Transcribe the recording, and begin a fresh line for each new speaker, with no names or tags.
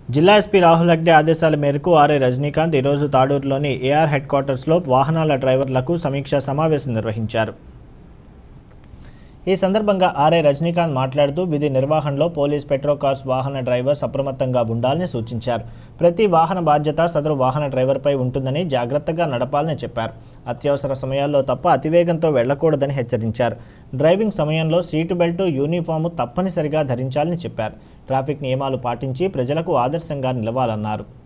జిల్లా ఎస్పీ రాహుల్ హగ్డే ఆదేశాల మేరకు ఆర్ఏ రజనీకాంత్ ఈరోజు తాడూరులోని ఏఆర్ హెడ్ క్వార్టర్స్లో వాహనాల డ్రైవర్లకు సమీక్షా సమావేశం నిర్వహించారు ఈ సందర్భంగా ఆర్ఏ రజనీకాంత్ మాట్లాడుతూ విధి నిర్వహణలో పోలీస్ పెట్రోకార్స్ వాహన డ్రైవర్స్ అప్రమత్తంగా ఉండాలని సూచించారు ప్రతి వాహన బాధ్యత సదరు వాహన డ్రైవర్పై ఉంటుందని జాగ్రత్తగా నడపాలని చెప్పారు అత్యవసర సమయాల్లో తప్ప అతివేగంతో వెళ్లకూడదని హెచ్చరించారు డ్రైవింగ్ సమయంలో సీటు బెల్ట్ యూనిఫాము తప్పనిసరిగా ధరించాలని చెప్పారు ట్రాఫిక్ నియమాలు పాటించి ప్రజలకు ఆదర్శంగా నిలవాలన్నారు